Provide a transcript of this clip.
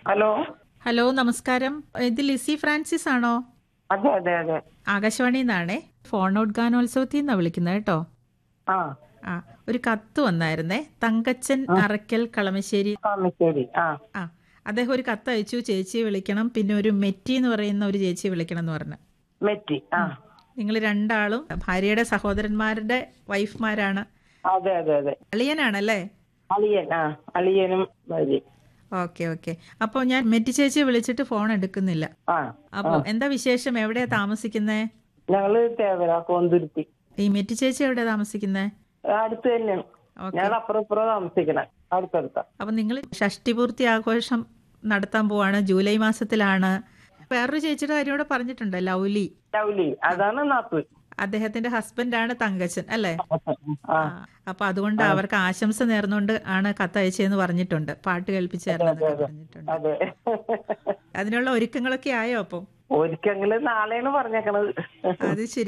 hello hello നമസ്കാരം ഇത് Lissy Francis ആണോ അതെ അതെ അതെ ആകാശവാണിയിൽ നിന്നാണേ ഫോൺ ഔട്ട് ഗാനോത്സവത്തിൽ നിന്നാണ് വിളിക്കുന്നത് കേട്ടോ ആ ആ ഒരു കത്ത് വന്നായിരുന്നേ തങ്കച്ചൻ അറക്കൽ കളമശ്ശേരി താമരശ്ശേരി ആ ആ അദ്ദേഹം ഒരു കത്ത് അയച്ചു ചേച്ചിയെ വിളിക്കണം പിന്നെ ഒരു മെറ്റി എന്ന് പറയുന്ന ഒരു ചേച്ചിയെ വിളിക്കണം എന്ന് പറഞ്ഞു മെറ്റി ആ നിങ്ങൾ രണ്ടാളും ഭാര്യയുടെ സഹോദരന്മാരുടെ വൈഫ്മാരാണ് അതെ അതെ അതെ അളിയനാണല്ലേ അളിയൻ ആ അളിയനും ഭാര്യ ഓക്കെ ഓക്കെ അപ്പോൾ ഞാൻ മെറ്റി ചേച്ചിയെ വിളിച്ചിട്ട് ഫോൺ എടുക്കുന്നില്ല ആ അപ്പോൾ എന്താ വിശേഷം എവിടെയാ താമസിക്കുന്നേ ഞങ്ങള് തേവര കോന്തുരുത്തി ഈ മെറ്റി ചേച്ചി എവിടെയാ താമസിക്കുന്നേ അടുത്ത് തന്നെയാണ് ഓക്കെ ഞങ്ങൾ അപ്പുറം ഇപ്പുറം താമസിക്കണേ അടുത്തടുത്ത അപ്പൊ നിങ്ങൾ ഷഷ്ടിപൂർത്തി ആഘോഷം നടത്താൻ പോവാണ് ജൂലൈ മാസത്തിലാണ് വേറൊരു ചേച്ചിയുടെ കാര്യം കൂടെ പറഞ്ഞിട്ടുണ്ട് ലൗലി ലൗലി അതാണ് നാത്തു അദ്ദേഹത്തിന്റെ ഹസ്ബൻഡാണ് തങ്കച്ചൻ അല്ലേ ആ ആ, അപ്പൊ അതുകൊണ്ട് അവർക്ക് ആശംസ നേർന്നുകൊണ്ട് ആണ് കത്തയച്ചതെന്ന് പറഞ്ഞിട്ടുണ്ട് പാട്ട് കേൾപ്പിച്ചു തരണമെന്നൊക്കെ പറഞ്ഞിട്ടുണ്ട് അതെ അതിനുള്ള ഒരുക്കങ്ങളൊക്കെ ആയോ അപ്പം ഒരിക്കലും നാളെയാണ് പറഞ്ഞേക്കണത് അത് ശരി